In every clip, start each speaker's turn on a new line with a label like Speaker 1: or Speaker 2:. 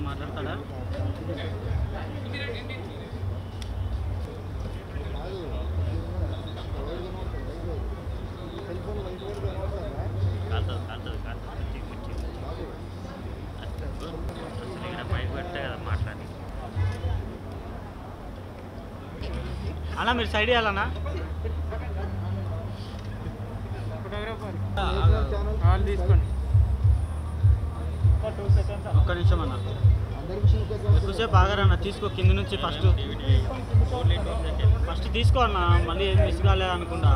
Speaker 1: మాట్లాడతాడా కాలుతుంది కాలుతుంది కాలుతుంది కుర్చీ కుర్చీ అసలు ఇక్కడ మైక్ పెట్టే కదా మాట్లాడి అన్న మీరు సైడ్ ఇవ్వాలన్నా
Speaker 2: తీసుకోండి
Speaker 1: ఒక్క నిమిషం అన్న ఎక్కువసేపు ఆగారన్న తీసుకో కింది నుంచి ఫస్ట్ ఫస్ట్ తీసుకో అన్న మళ్ళీ ఏం మిస్ కాలేదు అనుకుంటా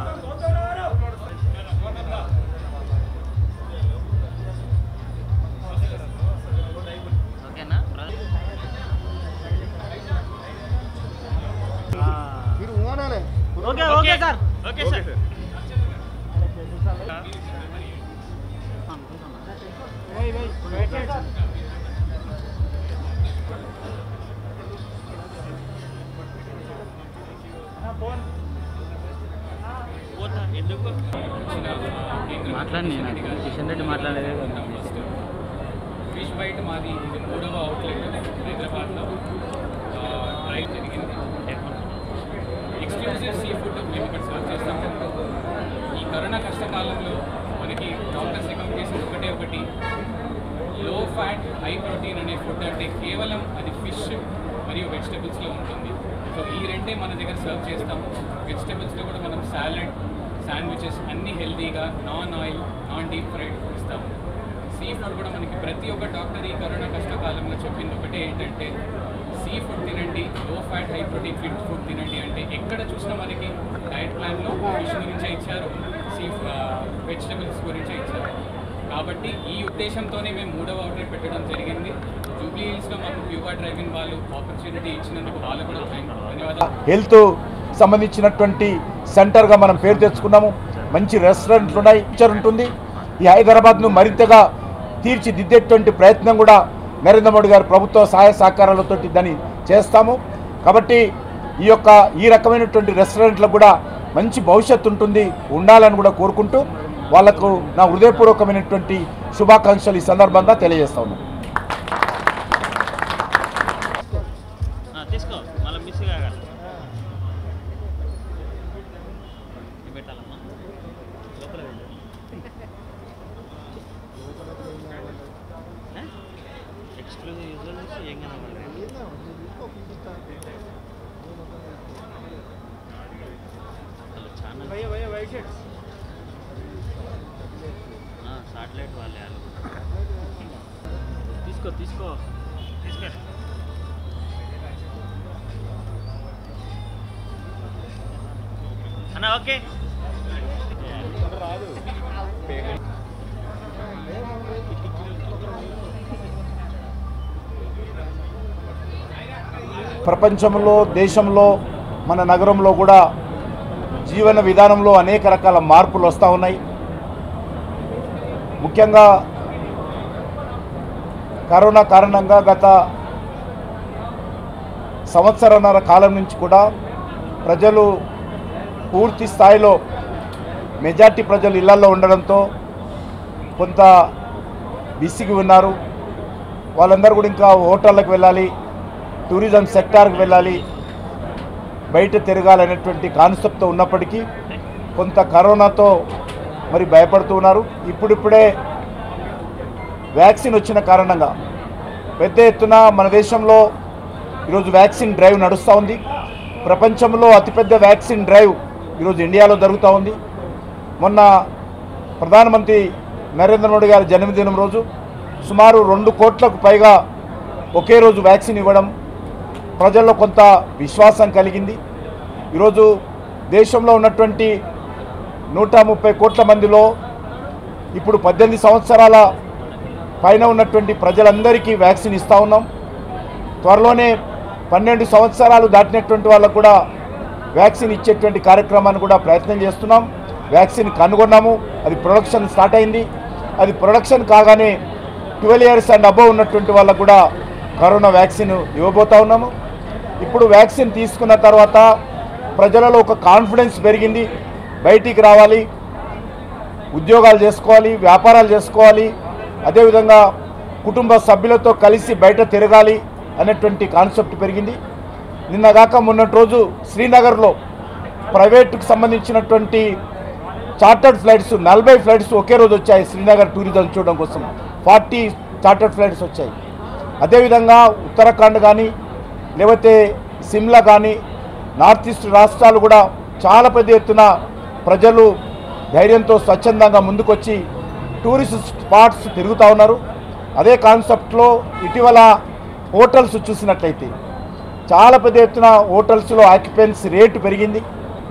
Speaker 1: ఓకేనా
Speaker 3: మీరు ఊనాలే
Speaker 1: okay okay sir okay sir ఎందుకు మాట్లాడి నేను కిషన్ రెడ్డి మాట్లాడేదే కదా
Speaker 2: ఫిష్ బైట్ మాది ఇది మూడవ అవుట్లెట్ హైదరాబాద్లో డ్రైవ్ జరిగింది ఎక్స్క్లూజివ్ సీ ఫుడ్ మేము ఇక్కడ సర్వ్ చేస్తాము ఈ కరోనా కష్టకాలంలో మనకి డాక్టర్స్ రికమెండ్ చేసిన ఒకటే ఒకటి లో ఫ్యాట్ హై ప్రోటీన్ అనే ఫుడ్ అంటే కేవలం అది ఫిష్ మరియు వెజిటబుల్స్లో ఉంటుంది సో ఈ రెండే మన దగ్గర సర్వ్ చేస్తాము వెజిటబుల్స్లో కూడా మనం సాలడ్ శాండ్విచెస్ అన్నీ హెల్తీగా non oil non deep fried ఇస్తాము సీ ఫుడ్ కూడా మనకి ప్రతి ఒక్క డాక్టర్ ఈ కరోనా కష్టకాలంలో చెప్పింది ఒకటే ఏంటంటే సీ ఫుడ్ తినండి low fat high protein fit food తినండి అంటే ఎక్కడ చూసినా మనకి డైట్ ప్లాన్లో ఫిష్ గురించే ఇచ్చారు సీ వెజిటబుల్స్ గురించే ఇచ్చారు కాబట్టి ఈ ఉద్దేశంతోనే మేము మూడవ అవుట్లెట్ పెట్టడం జరిగింది జూబ్లీ హిల్స్లో మాకు ప్యూబా డ్రైవింగ్ వాళ్ళు ఆపర్చునిటీ ఇచ్చినందుకు వాళ్ళు కూడా థ్యాంక్ ధన్యవాదాలు
Speaker 4: హెల్త్ సంబంధించినటువంటి సెంటర్గా మనం పేరు తెచ్చుకున్నాము మంచి రెస్టారెంట్లు ఉన్నాయి ఫ్యూచర్ ఉంటుంది ఈ హైదరాబాద్ను మరింతగా తీర్చిదిద్దేటువంటి ప్రయత్నం కూడా నరేంద్ర మోడీ గారి ప్రభుత్వ సహాయ సహకారాలతో దాన్ని చేస్తాము కాబట్టి ఈ యొక్క ఈ రకమైనటువంటి రెస్టారెంట్లకు కూడా మంచి భవిష్యత్తు ఉంటుంది ఉండాలని కూడా కోరుకుంటూ వాళ్లకు నా హృదయపూర్వకమైనటువంటి శుభాకాంక్షలు ఈ సందర్భంగా తెలియజేస్తా ఉన్నాను
Speaker 1: ఆ, తీసుకో మళ్ళీ మిస్ కాగాలి ఇది పెట్టాలమ్మా లోపల ఎక్స్క్లూజివ్ యూజువల్ చూసి ఏం కనబడలేదు అసలు ఛానల్ సాటిలైట్ వాళ్ళే వాళ్ళు తీసుకో తీసుకో తీసుకో అన్న ఓకే
Speaker 4: ప్రపంచంలో దేశంలో మన నగరంలో కూడా జీవన విధానంలో అనేక రకాల మార్పులు వస్తూ ఉన్నాయి ముఖ్యంగా కరోనా కారణంగా గత సంవత్సరన్నర కాలం నుంచి కూడా ప్రజలు పూర్తి స్థాయిలో మెజార్టీ ప్రజలు ఇళ్లలో ఉండడంతో కొంత బిసిగి ఉన్నారు వాళ్ళందరూ కూడా ఇంకా హోటళ్ళకు వెళ్ళాలి టూరిజం సెక్టార్కి వెళ్ళాలి బయట తిరగాలనేటువంటి కాన్సెప్ట్తో ఉన్నప్పటికీ కొంత కరోనాతో మరి భయపడుతూ ఉన్నారు ఇప్పుడిప్పుడే వ్యాక్సిన్ వచ్చిన కారణంగా పెద్ద ఎత్తున మన దేశంలో ఈరోజు వ్యాక్సిన్ డ్రైవ్ నడుస్తూ ఉంది ప్రపంచంలో అతిపెద్ద వ్యాక్సిన్ డ్రైవ్ ఈరోజు ఇండియాలో జరుగుతూ ఉంది మొన్న ప్రధానమంత్రి నరేంద్ర మోడీ గారి జన్మదినం రోజు సుమారు రెండు కోట్లకు పైగా ఒకే రోజు వ్యాక్సిన్ ఇవ్వడం ప్రజల్లో కొంత విశ్వాసం కలిగింది ఈరోజు దేశంలో ఉన్నటువంటి నూట ముప్పై కోట్ల మందిలో ఇప్పుడు పద్దెనిమిది సంవత్సరాల పైన ఉన్నటువంటి ప్రజలందరికీ వ్యాక్సిన్ ఇస్తూ ఉన్నాం త్వరలోనే పన్నెండు సంవత్సరాలు దాటినటువంటి వాళ్ళకు కూడా వ్యాక్సిన్ ఇచ్చేటువంటి కార్యక్రమాన్ని కూడా ప్రయత్నం చేస్తున్నాం వ్యాక్సిన్ కనుగొన్నాము అది ప్రొడక్షన్ స్టార్ట్ అయింది అది ప్రొడక్షన్ కాగానే ట్వెల్వ్ ఇయర్స్ అండ్ అబవ్ ఉన్నటువంటి వాళ్ళకు కూడా కరోనా వ్యాక్సిన్ ఇవ్వబోతా ఉన్నాము ఇప్పుడు వ్యాక్సిన్ తీసుకున్న తర్వాత ప్రజలలో ఒక కాన్ఫిడెన్స్ పెరిగింది బయటికి రావాలి ఉద్యోగాలు చేసుకోవాలి వ్యాపారాలు చేసుకోవాలి అదేవిధంగా కుటుంబ సభ్యులతో కలిసి బయట తిరగాలి అనేటువంటి కాన్సెప్ట్ పెరిగింది నిన్నగాక మొన్నటి రోజు శ్రీనగర్లో ప్రైవేటుకు సంబంధించినటువంటి చార్టర్డ్ ఫ్లైట్స్ నలభై ఫ్లైట్స్ ఒకే రోజు వచ్చాయి శ్రీనగర్ టూరిజం చూడడం కోసం ఫార్టీ చార్టర్డ్ ఫ్లైట్స్ వచ్చాయి అదేవిధంగా ఉత్తరాఖండ్ కానీ లేకపోతే సిమ్లా కానీ నార్త్ ఈస్ట్ రాష్ట్రాలు కూడా చాలా పెద్ద ఎత్తున ప్రజలు ధైర్యంతో స్వచ్ఛందంగా ముందుకొచ్చి టూరిస్ట్ స్పాట్స్ తిరుగుతూ ఉన్నారు అదే కాన్సెప్ట్లో ఇటీవల హోటల్స్ చూసినట్లయితే చాలా పెద్ద ఎత్తున హోటల్స్లో ఆక్యుపెన్సీ రేటు పెరిగింది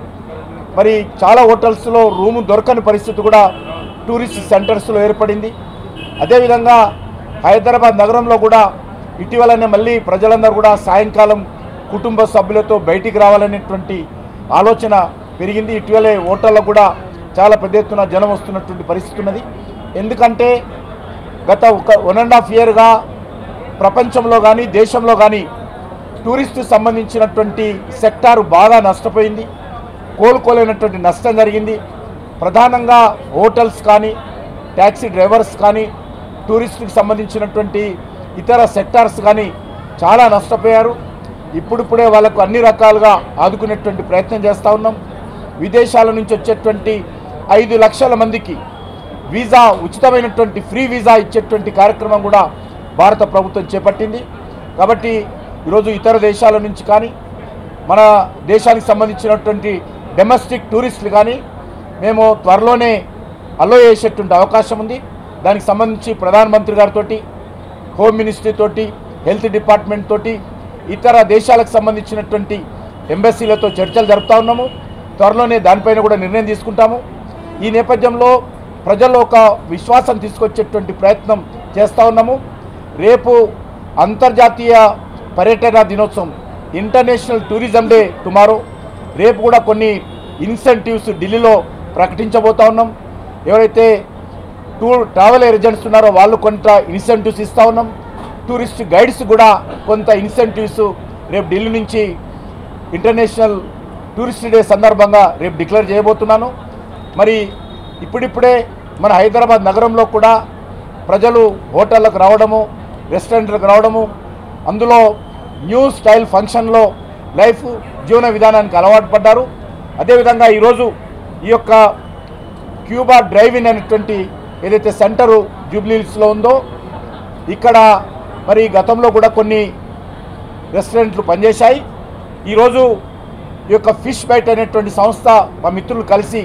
Speaker 4: మరి చాలా హోటల్స్లో రూము దొరకని పరిస్థితి కూడా టూరిస్ట్ సెంటర్స్లో ఏర్పడింది అదేవిధంగా హైదరాబాద్ నగరంలో కూడా ఇటీవలనే మళ్ళీ ప్రజలందరూ కూడా సాయంకాలం కుటుంబ సభ్యులతో బయటికి రావాలనేటువంటి ఆలోచన పెరిగింది ఇటీవలే హోటళ్ళకు కూడా చాలా పెద్ద ఎత్తున జనం వస్తున్నటువంటి పరిస్థితి ఉన్నది ఎందుకంటే గత ఒక వన్ అండ్ హాఫ్ ఇయర్గా ప్రపంచంలో కానీ దేశంలో కానీ టూరిస్టు సంబంధించినటువంటి సెక్టారు బాగా నష్టపోయింది కోలుకోలేనటువంటి నష్టం జరిగింది ప్రధానంగా హోటల్స్ కానీ ట్యాక్సీ డ్రైవర్స్ కానీ టూరిస్టుకి సంబంధించినటువంటి ఇతర సెక్టార్స్ కానీ చాలా నష్టపోయారు ఇప్పుడిప్పుడే వాళ్ళకు అన్ని రకాలుగా ఆదుకునేటువంటి ప్రయత్నం చేస్తూ ఉన్నాం విదేశాల నుంచి వచ్చేటువంటి ఐదు లక్షల మందికి వీసా ఉచితమైనటువంటి ఫ్రీ వీసా ఇచ్చేటువంటి కార్యక్రమం కూడా భారత ప్రభుత్వం చేపట్టింది కాబట్టి ఈరోజు ఇతర దేశాల నుంచి కానీ మన దేశానికి సంబంధించినటువంటి డొమెస్టిక్ టూరిస్టులు కానీ మేము త్వరలోనే అలో చేసేటువంటి అవకాశం ఉంది దానికి సంబంధించి ప్రధానమంత్రి గారితో హోమ్ మినిస్ట్రీ తోటి హెల్త్ డిపార్ట్మెంట్ తోటి ఇతర దేశాలకు సంబంధించినటువంటి ఎంబసీలతో చర్చలు జరుపుతా ఉన్నాము త్వరలోనే దానిపైన కూడా నిర్ణయం తీసుకుంటాము ఈ నేపథ్యంలో ప్రజల్లో ఒక విశ్వాసం తీసుకొచ్చేటువంటి ప్రయత్నం చేస్తూ ఉన్నాము రేపు అంతర్జాతీయ పర్యటన దినోత్సవం ఇంటర్నేషనల్ టూరిజం డే టుమారో రేపు కూడా కొన్ని ఇన్సెంటివ్స్ ఢిల్లీలో ప్రకటించబోతా ఉన్నాం ఎవరైతే టూర్ ట్రావెల్ ఏజెంట్స్ ఉన్నారో వాళ్ళు కొంత ఇన్సెంటివ్స్ ఇస్తూ ఉన్నాం టూరిస్ట్ గైడ్స్ కూడా కొంత ఇన్సెంటివ్స్ రేపు ఢిల్లీ నుంచి ఇంటర్నేషనల్ టూరిస్ట్ డే సందర్భంగా రేపు డిక్లేర్ చేయబోతున్నాను మరి ఇప్పుడిప్పుడే మన హైదరాబాద్ నగరంలో కూడా ప్రజలు హోటళ్ళకు రావడము రెస్టారెంట్లకు రావడము అందులో న్యూ స్టైల్ ఫంక్షన్లో లైఫ్ జీవన విధానానికి అలవాటు పడ్డారు అదేవిధంగా ఈరోజు ఈ యొక్క క్యూబా డ్రైవిన్ అనేటువంటి ఏదైతే సెంటరు జూబ్లీహిల్స్లో ఉందో ఇక్కడ మరి గతంలో కూడా కొన్ని రెస్టారెంట్లు పనిచేశాయి ఈరోజు ఈ యొక్క ఫిష్ బైట్ అనేటువంటి సంస్థ మా మిత్రులు కలిసి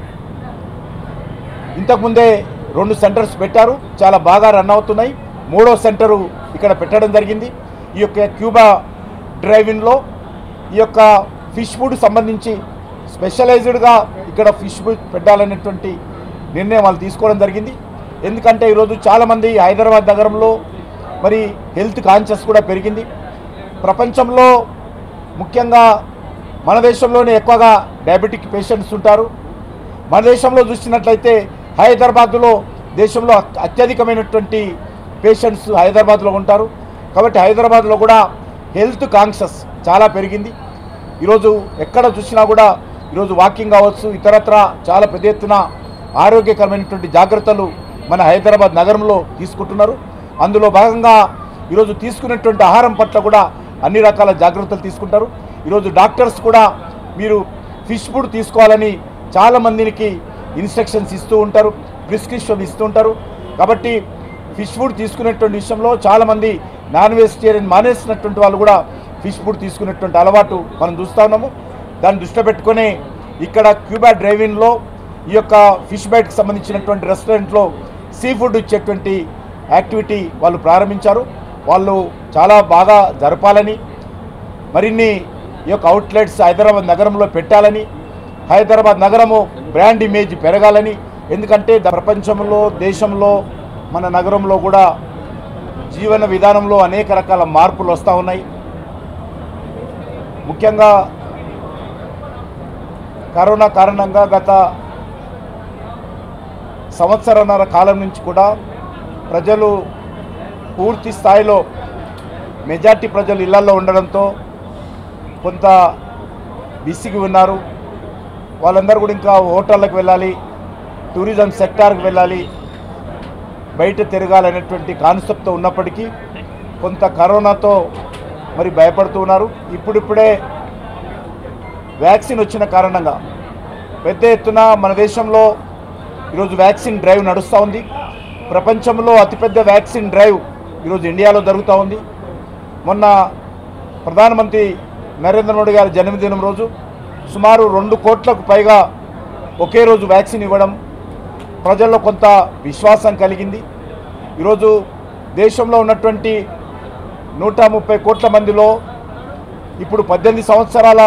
Speaker 4: ఇంతకుముందే రెండు సెంటర్స్ పెట్టారు చాలా బాగా రన్ అవుతున్నాయి మూడో సెంటరు ఇక్కడ పెట్టడం జరిగింది ఈ యొక్క క్యూబా డ్రైవిన్లో ఈ యొక్క ఫిష్ ఫుడ్ సంబంధించి స్పెషలైజ్డ్గా ఇక్కడ ఫిష్ ఫుడ్ పెట్టాలనేటువంటి నిర్ణయం వాళ్ళు తీసుకోవడం జరిగింది ఎందుకంటే ఈరోజు చాలామంది హైదరాబాద్ నగరంలో మరి హెల్త్ కాన్షియస్ కూడా పెరిగింది ప్రపంచంలో ముఖ్యంగా మన దేశంలోనే ఎక్కువగా డయాబెటిక్ పేషెంట్స్ ఉంటారు మన దేశంలో చూసినట్లయితే హైదరాబాద్లో దేశంలో అత్- అత్యధికమైనటువంటి పేషెంట్స్ హైదరాబాద్లో ఉంటారు కాబట్టి హైదరాబాద్లో కూడా హెల్త్ కాన్షియస్ చాలా పెరిగింది ఈరోజు ఎక్కడ చూసినా కూడా ఈరోజు వాకింగ్ కావచ్చు ఇతరత్ర చాలా పెద్ద ఎత్తున ఆరోగ్యకరమైనటువంటి జాగ్రత్తలు మన హైదరాబాద్ నగరంలో తీసుకుంటున్నారు అందులో భాగంగా ఈరోజు తీసుకునేటువంటి ఆహారం పట్ల కూడా అన్ని రకాల జాగ్రత్తలు తీసుకుంటారు ఈరోజు డాక్టర్స్ కూడా మీరు ఫిష్ ఫుడ్ తీసుకోవాలని చాలా మందికి ఇన్స్ట్రక్షన్స్ ఇస్తూ ఉంటారు ప్రిస్క్రిప్షన్ ఇస్తూ ఉంటారు కాబట్టి ఫిష్ ఫుడ్ తీసుకునేటువంటి విషయంలో చాలామంది నాన్ వెజిటేరియన్ మానేసినటువంటి వాళ్ళు కూడా ఫిష్ ఫుడ్ తీసుకునేటువంటి అలవాటు మనం చూస్తూ ఉన్నాము దాన్ని దృష్టిలో పెట్టుకొని ఇక్కడ క్యూబా డ్రైవింగ్లో ఈ యొక్క ఫిష్ బైట్కి సంబంధించినటువంటి రెస్టారెంట్లో సీ ఫుడ్ ఇచ్చేటువంటి యాక్టివిటీ వాళ్ళు ప్రారంభించారు వాళ్ళు చాలా బాగా జరపాలని మరిన్ని ఈ యొక్క అవుట్లెట్స్ హైదరాబాద్ నగరంలో పెట్టాలని హైదరాబాద్ నగరము బ్రాండ్ ఇమేజ్ పెరగాలని ఎందుకంటే ద- ప్రపంచంలో దేశంలో మన నగరంలో కూడా జీవన విధానంలో అనేక రకాల మార్పులు వస్తూ ఉన్నాయి ముఖ్యంగా కరోనా కారణంగా గత సంవత్సరన్నర కాలం నుంచి కూడా ప్రజలు పూర్తి స్థాయిలో మెజార్టీ ప్రజలు ఇళ్లలో ఉండడంతో కొంత బిసిగి ఉన్నారు వాళ్ళందరూ కూడా ఇంకా హోటళ్ళకు వెళ్ళాలి టూరిజం సెక్టార్కి వెళ్ళాలి బయట తిరగాలనేటువంటి కాన్సెప్ట్తో ఉన్నప్పటికీ కొంత కరోనాతో మరి భయపడుతూ ఉన్నారు ఇప్పుడిప్పుడే వ్యాక్సిన్ వచ్చిన కారణంగా పెద్ద ఎత్తున మన దేశంలో ఈరోజు వ్యాక్సిన్ డ్రైవ్ నడుస్తూ ఉంది ప్రపంచంలో అతిపెద్ద వ్యాక్సిన్ డ్రైవ్ ఈరోజు ఇండియాలో జరుగుతూ ఉంది మొన్న ప్రధానమంత్రి నరేంద్ర మోడీ గారి జన్మదినం రోజు సుమారు రెండు కోట్లకు పైగా ఒకే రోజు వ్యాక్సిన్ ఇవ్వడం ప్రజల్లో కొంత విశ్వాసం కలిగింది ఈరోజు దేశంలో ఉన్నటువంటి నూట ముప్పై కోట్ల మందిలో ఇప్పుడు పద్దెనిమిది సంవత్సరాల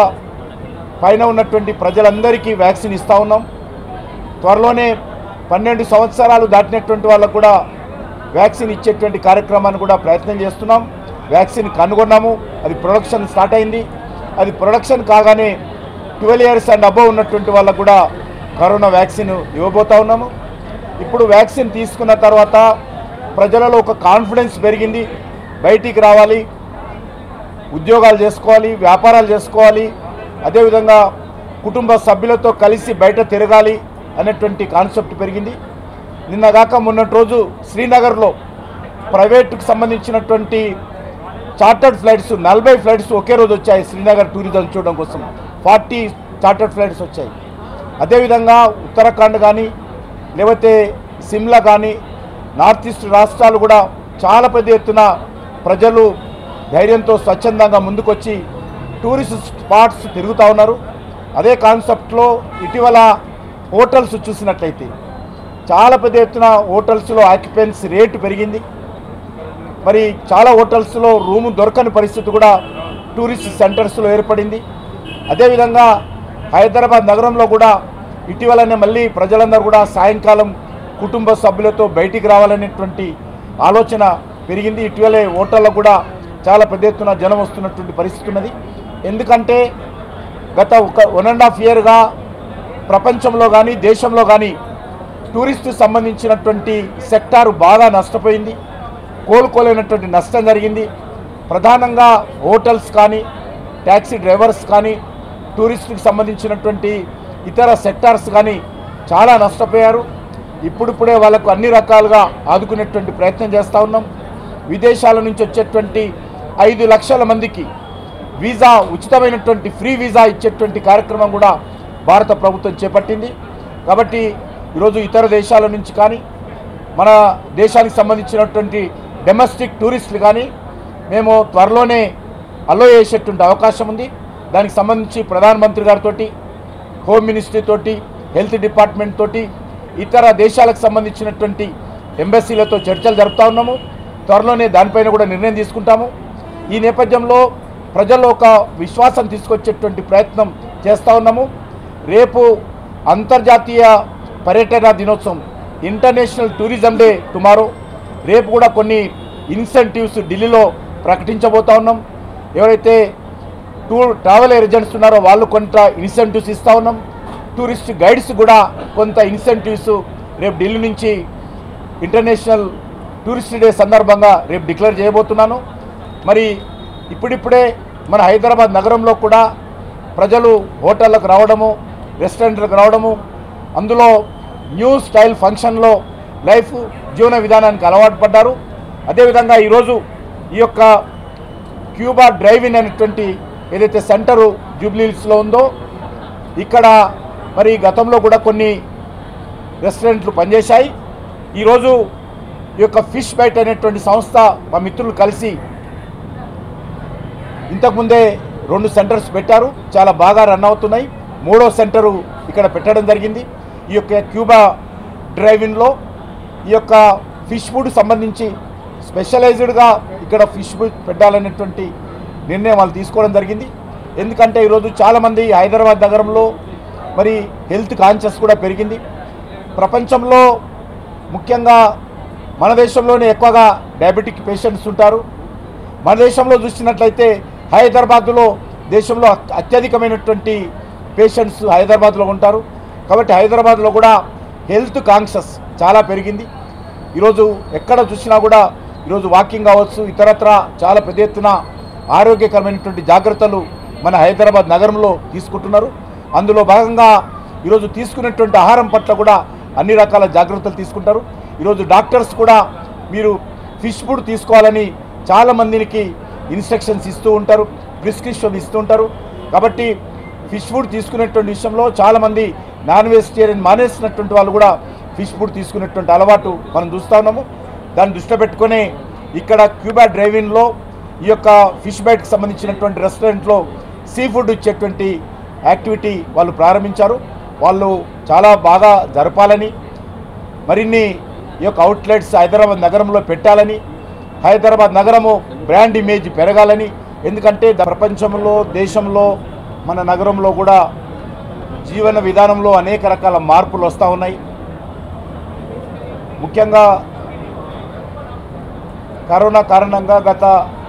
Speaker 4: పైన ఉన్నటువంటి ప్రజలందరికీ వ్యాక్సిన్ ఇస్తూ ఉన్నాం త్వరలోనే పన్నెండు సంవత్సరాలు దాటినటువంటి వాళ్ళకు కూడా వ్యాక్సిన్ ఇచ్చేటువంటి కార్యక్రమాన్ని కూడా ప్రయత్నం చేస్తున్నాం వ్యాక్సిన్ కనుగొన్నాము అది ప్రొడక్షన్ స్టార్ట్ అయింది అది ప్రొడక్షన్ కాగానే ట్వెల్వ్ ఇయర్స్ అండ్ అబవ్ ఉన్నటువంటి వాళ్ళకు కూడా కరోనా వ్యాక్సిన్ ఇవ్వబోతా ఉన్నాము ఇప్పుడు వ్యాక్సిన్ తీసుకున్న తర్వాత ప్రజలలో ఒక కాన్ఫిడెన్స్ పెరిగింది బయటికి రావాలి ఉద్యోగాలు చేసుకోవాలి వ్యాపారాలు చేసుకోవాలి అదేవిధంగా కుటుంబ సభ్యులతో కలిసి బయట తిరగాలి అనేటువంటి కాన్సెప్ట్ పెరిగింది నిన్నగాక మొన్నటి రోజు శ్రీనగర్లో ప్రైవేట్కి సంబంధించినటువంటి చార్టర్డ్ ఫ్లైట్స్ నలభై ఫ్లైట్స్ ఒకే రోజు వచ్చాయి శ్రీనగర్ టూరిజం చూడడం కోసం ఫార్టీ చార్టర్డ్ ఫ్లైట్స్ వచ్చాయి అదేవిధంగా ఉత్తరాఖండ్ కానీ లేకపోతే సిమ్లా కానీ నార్త్ ఈస్ట్ రాష్ట్రాలు కూడా చాలా పెద్ద ఎత్తున ప్రజలు ధైర్యంతో స్వచ్ఛందంగా ముందుకొచ్చి టూరిస్ట్ స్పాట్స్ తిరుగుతూ ఉన్నారు అదే కాన్సెప్ట్లో ఇటీవల హోటల్స్ చూసినట్లయితే చాలా పెద్ద ఎత్తున హోటల్స్లో ఆక్యుపెన్సీ రేటు పెరిగింది మరి చాలా హోటల్స్లో రూము దొరకని పరిస్థితి కూడా టూరిస్ట్ సెంటర్స్లో ఏర్పడింది అదేవిధంగా హైదరాబాద్ నగరంలో కూడా ఇటీవలనే మళ్ళీ ప్రజలందరూ కూడా సాయంకాలం కుటుంబ సభ్యులతో బయటికి రావాలనేటువంటి ఆలోచన పెరిగింది ఇటీవలే హోటళ్ళకు కూడా చాలా పెద్ద ఎత్తున జనం వస్తున్నటువంటి పరిస్థితి ఉన్నది ఎందుకంటే గత ఒక వన్ అండ్ హాఫ్ ఇయర్గా ప్రపంచంలో కానీ దేశంలో కానీ టూరిస్టు సంబంధించినటువంటి సెక్టారు బాగా నష్టపోయింది కోలుకోలేనటువంటి నష్టం జరిగింది ప్రధానంగా హోటల్స్ కానీ ట్యాక్సీ డ్రైవర్స్ కానీ టూరిస్టుకి సంబంధించినటువంటి ఇతర సెక్టార్స్ కానీ చాలా నష్టపోయారు ఇప్పుడిప్పుడే వాళ్ళకు అన్ని రకాలుగా ఆదుకునేటువంటి ప్రయత్నం చేస్తూ ఉన్నాం విదేశాల నుంచి వచ్చేటువంటి ఐదు లక్షల మందికి వీసా ఉచితమైనటువంటి ఫ్రీ వీసా ఇచ్చేటువంటి కార్యక్రమం కూడా భారత ప్రభుత్వం చేపట్టింది కాబట్టి ఈరోజు ఇతర దేశాల నుంచి కానీ మన దేశానికి సంబంధించినటువంటి డొమెస్టిక్ టూరిస్టులు కానీ మేము త్వరలోనే అలో చేసేటువంటి అవకాశం ఉంది దానికి సంబంధించి ప్రధానమంత్రి గారితో హోమ్ మినిస్ట్రీ తోటి హెల్త్ డిపార్ట్మెంట్ తోటి ఇతర దేశాలకు సంబంధించినటువంటి ఎంబసీలతో చర్చలు జరుపుతా ఉన్నాము త్వరలోనే దానిపైన కూడా నిర్ణయం తీసుకుంటాము ఈ నేపథ్యంలో ప్రజల్లో ఒక విశ్వాసం తీసుకొచ్చేటువంటి ప్రయత్నం చేస్తూ ఉన్నాము రేపు అంతర్జాతీయ పర్యటన దినోత్సవం ఇంటర్నేషనల్ టూరిజం డే టుమారో రేపు కూడా కొన్ని ఇన్సెంటివ్స్ ఢిల్లీలో ప్రకటించబోతా ఉన్నాం ఎవరైతే టూర్ ట్రావెల్ ఏజెంట్స్ ఉన్నారో వాళ్ళు కొంత ఇన్సెంటివ్స్ ఇస్తూ ఉన్నాం టూరిస్ట్ గైడ్స్ కూడా కొంత ఇన్సెంటివ్స్ రేపు ఢిల్లీ నుంచి ఇంటర్నేషనల్ టూరిస్ట్ డే సందర్భంగా రేపు డిక్లేర్ చేయబోతున్నాను మరి ఇప్పుడిప్పుడే మన హైదరాబాద్ నగరంలో కూడా ప్రజలు హోటళ్ళకు రావడము రెస్టారెంట్లకు రావడము అందులో న్యూ స్టైల్ ఫంక్షన్లో లైఫ్ జీవన విధానానికి అలవాటు పడ్డారు అదేవిధంగా ఈరోజు ఈ యొక్క క్యూబా డ్రైవిన్ అనేటువంటి ఏదైతే సెంటరు జూబ్లీహిల్స్లో ఉందో ఇక్కడ మరి గతంలో కూడా కొన్ని రెస్టారెంట్లు పనిచేశాయి ఈరోజు ఈ యొక్క ఫిష్ బైట్ అనేటువంటి సంస్థ మా మిత్రులు కలిసి ఇంతకుముందే రెండు సెంటర్స్ పెట్టారు చాలా బాగా రన్ అవుతున్నాయి మూడో సెంటరు ఇక్కడ పెట్టడం జరిగింది ఈ యొక్క క్యూబా డ్రైవిన్లో ఈ యొక్క ఫిష్ ఫుడ్ సంబంధించి స్పెషలైజ్డ్గా ఇక్కడ ఫిష్ ఫుడ్ పెట్టాలనేటువంటి నిర్ణయం వాళ్ళు తీసుకోవడం జరిగింది ఎందుకంటే ఈరోజు చాలామంది హైదరాబాద్ నగరంలో మరి హెల్త్ కాన్షియస్ కూడా పెరిగింది ప్రపంచంలో ముఖ్యంగా మన దేశంలోనే ఎక్కువగా డయాబెటిక్ పేషెంట్స్ ఉంటారు మన దేశంలో చూసినట్లయితే హైదరాబాద్లో దేశంలో అత్- అత్యధికమైనటువంటి పేషెంట్స్ హైదరాబాద్లో ఉంటారు కాబట్టి హైదరాబాద్లో కూడా హెల్త్ కాన్షియస్ చాలా పెరిగింది ఈరోజు ఎక్కడ చూసినా కూడా ఈరోజు వాకింగ్ కావచ్చు ఇతరత్ర చాలా పెద్ద ఎత్తున ఆరోగ్యకరమైనటువంటి జాగ్రత్తలు మన హైదరాబాద్ నగరంలో తీసుకుంటున్నారు అందులో భాగంగా ఈరోజు తీసుకునేటువంటి ఆహారం పట్ల కూడా అన్ని రకాల జాగ్రత్తలు తీసుకుంటారు ఈరోజు డాక్టర్స్ కూడా మీరు ఫిష్ ఫుడ్ తీసుకోవాలని చాలా మందికి ఇన్స్ట్రక్షన్స్ ఇస్తూ ఉంటారు ప్రిస్క్రిప్షన్ ఇస్తూ ఉంటారు కాబట్టి ఫిష్ ఫుడ్ తీసుకునేటువంటి విషయంలో చాలామంది నాన్ వెజిటేరియన్ మానేసినటువంటి వాళ్ళు కూడా ఫిష్ ఫుడ్ తీసుకునేటువంటి అలవాటు మనం చూస్తూ ఉన్నాము దాన్ని దృష్టిలో పెట్టుకొని ఇక్కడ క్యూబా డ్రైవింగ్లో ఈ యొక్క ఫిష్ బైట్కి సంబంధించినటువంటి రెస్టారెంట్లో సీ ఫుడ్ ఇచ్చేటువంటి యాక్టివిటీ వాళ్ళు ప్రారంభించారు వాళ్ళు చాలా బాగా జరపాలని మరిన్ని ఈ యొక్క అవుట్లెట్స్ హైదరాబాద్ నగరంలో పెట్టాలని హైదరాబాద్ నగరము బ్రాండ్ ఇమేజ్ పెరగాలని ఎందుకంటే ద- ప్రపంచంలో దేశంలో మన నగరంలో కూడా జీవన విధానంలో అనేక రకాల మార్పులు వస్తూ ఉన్నాయి ముఖ్యంగా కరోనా కారణంగా గత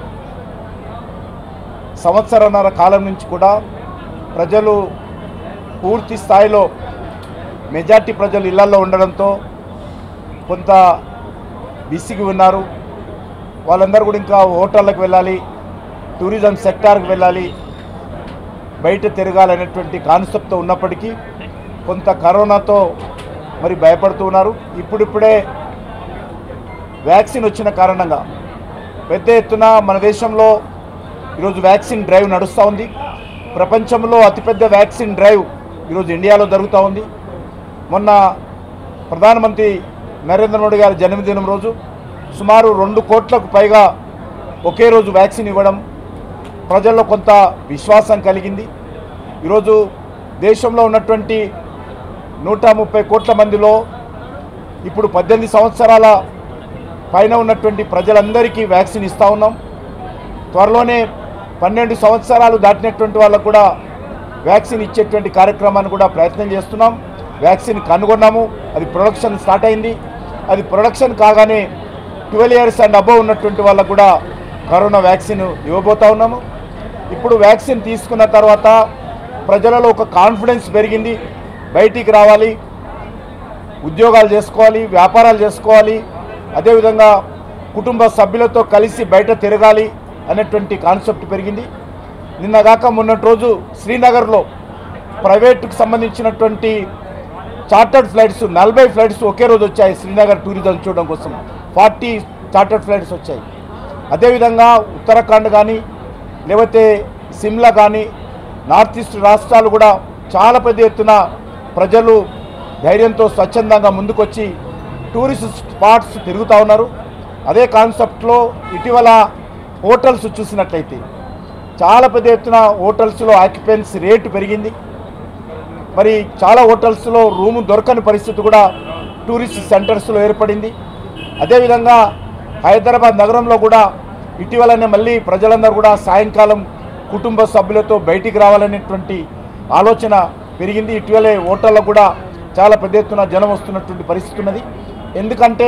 Speaker 4: సంవత్సరన్నర కాలం నుంచి కూడా ప్రజలు పూర్తి స్థాయిలో మెజార్టీ ప్రజలు ఇళ్లలో ఉండడంతో కొంత బిసిగి ఉన్నారు వాళ్ళందరూ కూడా ఇంకా హోటళ్ళకు వెళ్ళాలి టూరిజం సెక్టార్కి వెళ్ళాలి బయట తిరగాలనేటువంటి కాన్సెప్ట్తో ఉన్నప్పటికీ కొంత కరోనాతో మరి భయపడుతూ ఉన్నారు ఇప్పుడిప్పుడే వ్యాక్సిన్ వచ్చిన కారణంగా పెద్ద ఎత్తున మన దేశంలో ఈరోజు వ్యాక్సిన్ డ్రైవ్ నడుస్తూ ఉంది ప్రపంచంలో అతిపెద్ద వ్యాక్సిన్ డ్రైవ్ ఈరోజు ఇండియాలో జరుగుతూ ఉంది మొన్న ప్రధానమంత్రి నరేంద్ర మోడీ గారి జన్మదినం రోజు సుమారు రెండు కోట్లకు పైగా ఒకే రోజు వ్యాక్సిన్ ఇవ్వడం ప్రజల్లో కొంత విశ్వాసం కలిగింది ఈరోజు దేశంలో ఉన్నటువంటి నూట ముప్పై కోట్ల మందిలో ఇప్పుడు పద్దెనిమిది సంవత్సరాల పైన ఉన్నటువంటి ప్రజలందరికీ వ్యాక్సిన్ ఇస్తూ ఉన్నాం త్వరలోనే పన్నెండు సంవత్సరాలు దాటినటువంటి వాళ్ళకు కూడా వ్యాక్సిన్ ఇచ్చేటువంటి కార్యక్రమాన్ని కూడా ప్రయత్నం చేస్తున్నాం వ్యాక్సిన్ కనుగొన్నాము అది ప్రొడక్షన్ స్టార్ట్ అయింది అది ప్రొడక్షన్ కాగానే ట్వెల్వ్ ఇయర్స్ అండ్ అబవ్ ఉన్నటువంటి వాళ్ళకు కూడా కరోనా వ్యాక్సిన్ ఇవ్వబోతా ఉన్నాము ఇప్పుడు వ్యాక్సిన్ తీసుకున్న తర్వాత ప్రజలలో ఒక కాన్ఫిడెన్స్ పెరిగింది బయటికి రావాలి ఉద్యోగాలు చేసుకోవాలి వ్యాపారాలు చేసుకోవాలి అదేవిధంగా కుటుంబ సభ్యులతో కలిసి బయట తిరగాలి అనేటువంటి కాన్సెప్ట్ పెరిగింది నిన్నగాక మొన్నటి రోజు శ్రీనగర్లో ప్రైవేట్కి సంబంధించినటువంటి చార్టర్డ్ ఫ్లైట్స్ నలభై ఫ్లైట్స్ ఒకే రోజు వచ్చాయి శ్రీనగర్ టూరిజం చూడడం కోసం ఫార్టీ చార్టర్డ్ ఫ్లైట్స్ వచ్చాయి అదేవిధంగా ఉత్తరాఖండ్ కానీ లేకపోతే సిమ్లా కానీ నార్త్ ఈస్ట్ రాష్ట్రాలు కూడా చాలా పెద్ద ఎత్తున ప్రజలు ధైర్యంతో స్వచ్ఛందంగా ముందుకొచ్చి టూరిస్ట్ స్పాట్స్ తిరుగుతూ ఉన్నారు అదే కాన్సెప్ట్లో ఇటీవల హోటల్స్ చూసినట్లయితే చాలా పెద్ద ఎత్తున హోటల్స్లో ఆక్యుపెన్సీ రేటు పెరిగింది మరి చాలా హోటల్స్లో రూము దొరకని పరిస్థితి కూడా టూరిస్ట్ సెంటర్స్లో ఏర్పడింది అదేవిధంగా హైదరాబాద్ నగరంలో కూడా ఇటీవలనే మళ్ళీ ప్రజలందరూ కూడా సాయంకాలం కుటుంబ సభ్యులతో బయటికి రావాలనేటువంటి ఆలోచన పెరిగింది ఇటీవలే హోటళ్ళకు కూడా చాలా పెద్ద ఎత్తున జనం వస్తున్నటువంటి పరిస్థితి ఉన్నది ఎందుకంటే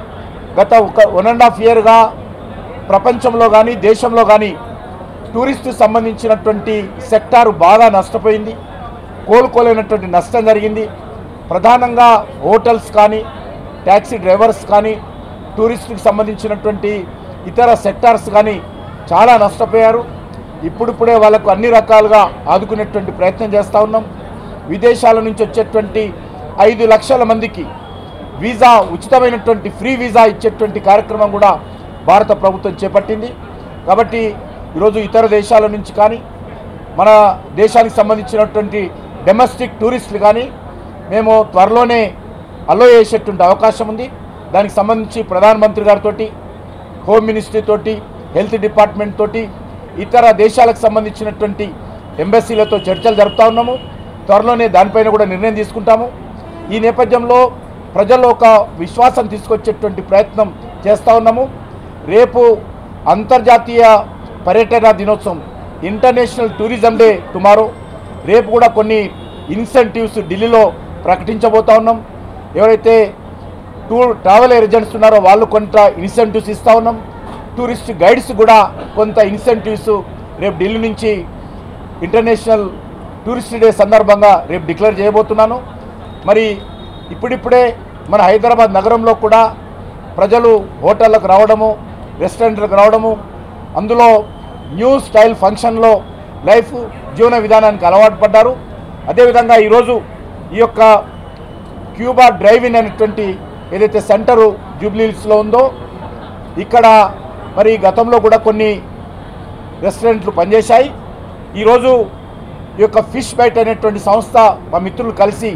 Speaker 4: గత ఒక వన్ అండ్ హాఫ్ ఇయర్గా ప్రపంచంలో కానీ దేశంలో కానీ టూరిస్టు సంబంధించినటువంటి సెక్టారు బాగా నష్టపోయింది కోలుకోలేనటువంటి నష్టం జరిగింది ప్రధానంగా హోటల్స్ కానీ ట్యాక్సీ డ్రైవర్స్ కానీ టూరిస్టుకి సంబంధించినటువంటి ఇతర సెక్టార్స్ కానీ చాలా నష్టపోయారు ఇప్పుడిప్పుడే వాళ్ళకు అన్ని రకాలుగా ఆదుకునేటువంటి ప్రయత్నం చేస్తూ ఉన్నాం విదేశాల నుంచి వచ్చేటువంటి ఐదు లక్షల మందికి వీసా ఉచితమైనటువంటి ఫ్రీ వీసా ఇచ్చేటువంటి కార్యక్రమం కూడా భారత ప్రభుత్వం చేపట్టింది కాబట్టి ఈరోజు ఇతర దేశాల నుంచి కానీ మన దేశానికి సంబంధించినటువంటి డొమెస్టిక్ టూరిస్టులు కానీ మేము త్వరలోనే అలో చేసేటువంటి అవకాశం ఉంది దానికి సంబంధించి ప్రధానమంత్రి గారితో హోమ్ మినిస్ట్రీ తోటి హెల్త్ డిపార్ట్మెంట్ తోటి ఇతర దేశాలకు సంబంధించినటువంటి ఎంబసీలతో చర్చలు జరుపుతా ఉన్నాము త్వరలోనే దానిపైన కూడా నిర్ణయం తీసుకుంటాము ఈ నేపథ్యంలో ప్రజల్లో ఒక విశ్వాసం తీసుకొచ్చేటువంటి ప్రయత్నం చేస్తూ ఉన్నాము రేపు అంతర్జాతీయ పర్యటన దినోత్సవం ఇంటర్నేషనల్ టూరిజం డే టుమారో రేపు కూడా కొన్ని ఇన్సెంటివ్స్ ఢిల్లీలో ప్రకటించబోతా ఉన్నాం ఎవరైతే టూర్ ట్రావెల్ ఏజెంట్స్ ఉన్నారో వాళ్ళు కొంత ఇన్సెంటివ్స్ ఇస్తూ ఉన్నాం టూరిస్ట్ గైడ్స్ కూడా కొంత ఇన్సెంటివ్స్ రేపు ఢిల్లీ నుంచి ఇంటర్నేషనల్ టూరిస్ట్ డే సందర్భంగా రేపు డిక్లేర్ చేయబోతున్నాను మరి ఇప్పుడిప్పుడే మన హైదరాబాద్ నగరంలో కూడా ప్రజలు హోటళ్ళకు రావడము రెస్టారెంట్లకు రావడము అందులో న్యూ స్టైల్ ఫంక్షన్లో లైఫ్ జీవన విధానానికి అలవాటు పడ్డారు అదేవిధంగా ఈరోజు ఈ యొక్క క్యూబా డ్రైవింగ్ అనేటువంటి ఏదైతే సెంటరు జూబ్లీహిల్స్లో ఉందో ఇక్కడ మరి గతంలో కూడా కొన్ని రెస్టారెంట్లు పనిచేశాయి ఈరోజు ఈ యొక్క ఫిష్ బైట్ అనేటువంటి సంస్థ మా మిత్రులు కలిసి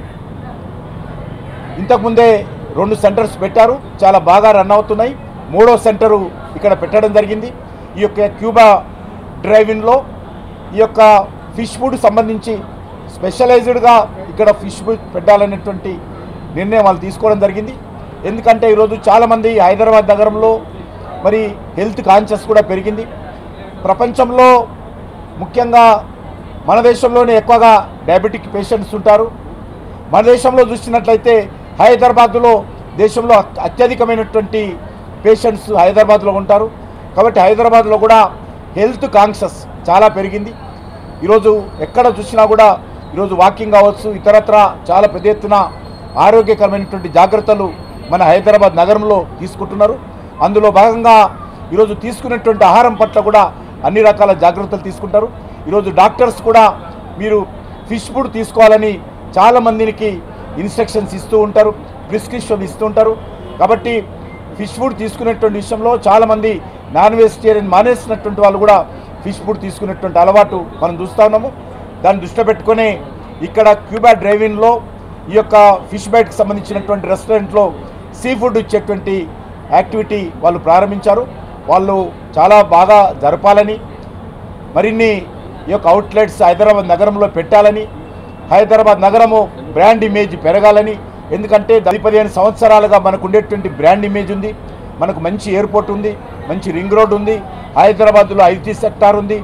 Speaker 4: ఇంతకుముందే రెండు సెంటర్స్ పెట్టారు చాలా బాగా రన్ అవుతున్నాయి మూడో సెంటరు ఇక్కడ పెట్టడం జరిగింది ఈ యొక్క క్యూబా డ్రైవింగ్లో ఈ యొక్క ఫిష్ ఫుడ్ సంబంధించి స్పెషలైజ్డ్గా ఇక్కడ ఫిష్ ఫుడ్ పెట్టాలనేటువంటి నిర్ణయం వాళ్ళు తీసుకోవడం జరిగింది ఎందుకంటే ఈరోజు చాలామంది హైదరాబాద్ నగరంలో మరి హెల్త్ కాన్షియస్ కూడా పెరిగింది ప్రపంచంలో ముఖ్యంగా మన దేశంలోనే ఎక్కువగా డయాబెటిక్ పేషెంట్స్ ఉంటారు మన దేశంలో చూసినట్లయితే హైదరాబాద్లో దేశంలో అత్- అత్యధికమైనటువంటి పేషెంట్స్ హైదరాబాద్లో ఉంటారు కాబట్టి హైదరాబాద్లో కూడా హెల్త్ కాన్షియస్ చాలా పెరిగింది ఈరోజు ఎక్కడ చూసినా కూడా ఈరోజు వాకింగ్ కావచ్చు ఇతరత్ర చాలా పెద్ద ఎత్తున ఆరోగ్యకరమైనటువంటి జాగ్రత్తలు మన హైదరాబాద్ నగరంలో తీసుకుంటున్నారు అందులో భాగంగా ఈరోజు తీసుకునేటువంటి ఆహారం పట్ల కూడా అన్ని రకాల జాగ్రత్తలు తీసుకుంటారు ఈరోజు డాక్టర్స్ కూడా మీరు ఫిష్ ఫుడ్ తీసుకోవాలని చాలామందికి ఇన్స్ట్రక్షన్స్ ఇస్తూ ఉంటారు ప్రిస్క్రిప్షన్ ఇస్తూ ఉంటారు కాబట్టి ఫిష్ ఫుడ్ తీసుకునేటువంటి విషయంలో చాలామంది నాన్ వెజిటేరియన్ మానేసినటువంటి వాళ్ళు కూడా ఫిష్ ఫుడ్ తీసుకునేటువంటి అలవాటు మనం చూస్తూ ఉన్నాము దాన్ని దృష్టిలో పెట్టుకొని ఇక్కడ క్యూబా డ్రైవింగ్లో ఈ యొక్క ఫిష్ బైట్కి సంబంధించినటువంటి రెస్టారెంట్లో సీ ఫుడ్ ఇచ్చేటువంటి యాక్టివిటీ వాళ్ళు ప్రారంభించారు వాళ్ళు చాలా బాగా జరపాలని మరిన్ని ఈ యొక్క అవుట్లెట్స్ హైదరాబాద్ నగరంలో పెట్టాలని హైదరాబాద్ నగరము బ్రాండ్ ఇమేజ్ పెరగాలని ఎందుకంటే పది పదిహేను సంవత్సరాలుగా మనకు ఉండేటువంటి బ్రాండ్ ఇమేజ్ ఉంది మనకు మంచి ఎయిర్పోర్ట్ ఉంది మంచి రింగ్ రోడ్ ఉంది హైదరాబాద్లో ఐటీ సెక్టార్ ఉంది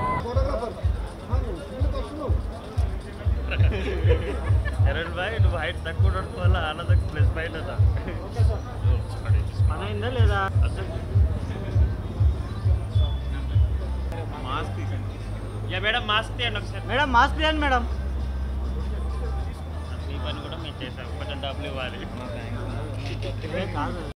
Speaker 1: ఎరణ్ భాయ్ నువ్వు హైట్ తక్కువ ఉండడం వల్ల ఆనందకు ప్లస్ పాయింట్ అదా పని అయిందా లేదా అసలు మాస్క్ యా మేడం మాస్క్ తీయండి ఒకసారి
Speaker 5: మేడం మాస్క్ తీయండి మేడం
Speaker 1: అసలు ఈ పని కూడా మేము చేసాం కొంచెం డబ్బులు ఇవ్వాలి
Speaker 5: కాదు